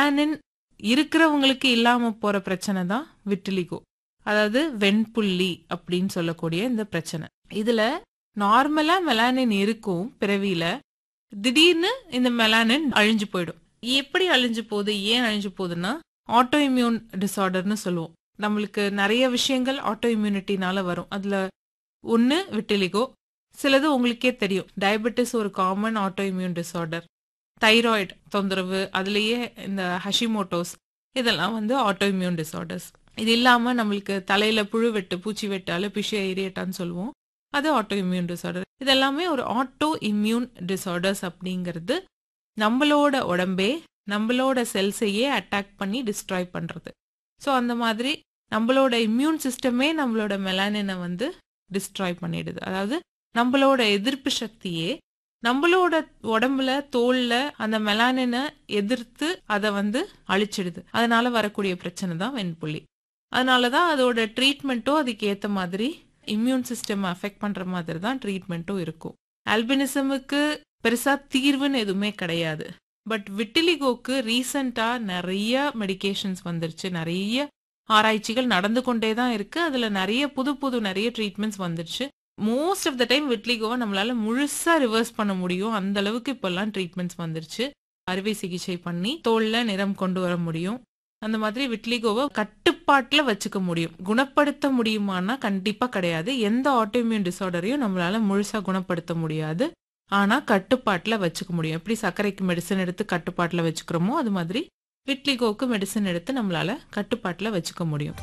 melanin இருக்கிறவங்களுக்கு இல்லாம போற பிரச்சனை தான் விட்டிலிகோ அதாவது வெண்புள்ளி அப்படின்னு சொல்லக்கூடிய இந்த பிரச்சனை இதுல நார்மலா மெலானின் இருக்கும் பிறவியில திடீர்னு இந்த மெலானின் அழிஞ்சு போயிடும் எப்படி அழிஞ்சு போகுது ஏன் அழிஞ்சு போகுதுன்னா ஆட்டோ இம்யூன் டிசார்டர்னு சொல்லுவோம் நம்மளுக்கு நிறைய விஷயங்கள் ஆட்டோ இம்யூனிட்டினால வரும் அதுல ஒன்று விட்டிலிகோ சிலது உங்களுக்கே தெரியும் டயபெட்டிஸ் ஒரு common autoimmune disorder thyroid தொந்தரவு அதுலேயே இந்த ஹஷிமோட்டோஸ் இதெல்லாம் வந்து ஆட்டோ இம்யூன் டிசார்டர்ஸ் இது இல்லாம நம்மளுக்கு தலையில புழு வெட்டு பூச்சி வெட்டு அலபிஷியா ஏரியட்டான்னு சொல்லுவோம் அது ஆட்டோ இம்யூன் டிசார்டர் இதெல்லாமே ஒரு ஆட்டோ இம்யூன் டிசார்டர்ஸ் அப்படிங்கிறது நம்மளோட உடம்பே நம்மளோட செல்ஸையே அட்டாக் பண்ணி டிஸ்ட்ராய் பண்றது ஸோ அந்த மாதிரி நம்மளோட இம்யூன் சிஸ்டமே நம்மளோட மெலானினை வந்து டிஸ்ட்ராய் பண்ணிடுது அதாவது நம்மளோட எதிர்ப்பு சக்தியே நம்மளோட உடம்புல தோல்ல அந்த மெலானினை எதிர்த்து அதை வந்து அழிச்சிடுது அதனால வரக்கூடிய பிரச்சனை தான் வெண்புள்ளி அதனால தான் அதோட ட்ரீட்மெண்ட்டும் அதுக்கு ஏற்ற மாதிரி இம்யூன் சிஸ்டம் அஃபெக்ட் பண்ற மாதிரி தான் ட்ரீட்மெண்ட்டும் இருக்கும் ஆல்பினிசமுக்கு பெருசா தீர்வுன்னு எதுவுமே கிடையாது பட் விட்டிலிகோக்கு ரீசண்டா நிறைய மெடிகேஷன்ஸ் வந்துருச்சு நிறைய ஆராய்ச்சிகள் நடந்து கொண்டே தான் இருக்கு அதுல நிறைய புது புது நிறைய ட்ரீட்மெண்ட்ஸ் வந்துருச்சு மோஸ்ட் ஆஃப் த டைம் விட்லிகோவை நம்மளால முழுசா ரிவர்ஸ் பண்ண முடியும் அந்த அளவுக்கு இப்பெல்லாம் ட்ரீட்மெண்ட்ஸ் வந்துருச்சு அறுவை சிகிச்சை பண்ணி தோல்ல நிறம் கொண்டு வர முடியும் அந்த மாதிரி விட்லிகோவை கட்டுப்பாட்டுல வச்சுக்க முடியும் குணப்படுத்த முடியுமானா கண்டிப்பா கிடையாது எந்த ஆட்டோமியூன் டிசார்டரையும் நம்மளால முழுசா குணப்படுத்த முடியாது ஆனா கட்டுப்பாட்டுல வச்சுக்க முடியும் எப்படி சர்க்கரைக்கு மெடிசன் எடுத்து கட்டுப்பாட்டுல வச்சுக்கிறோமோ அது மாதிரி விட்லிகோவுக்கு மெடிசன் எடுத்து நம்மளால கட்டுப்பாட்டுல வச்சுக்க முடியும்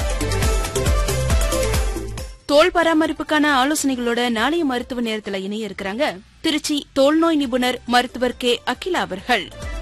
தோல் பராமரிப்புக்கான ஆலோசனைகளோட நாளைய மருத்துவ நேரத்துல இணைய இருக்கிறாங்க திருச்சி தோல் நோய் நிபுணர் மருத்துவர் கே அகிலா அவர்கள்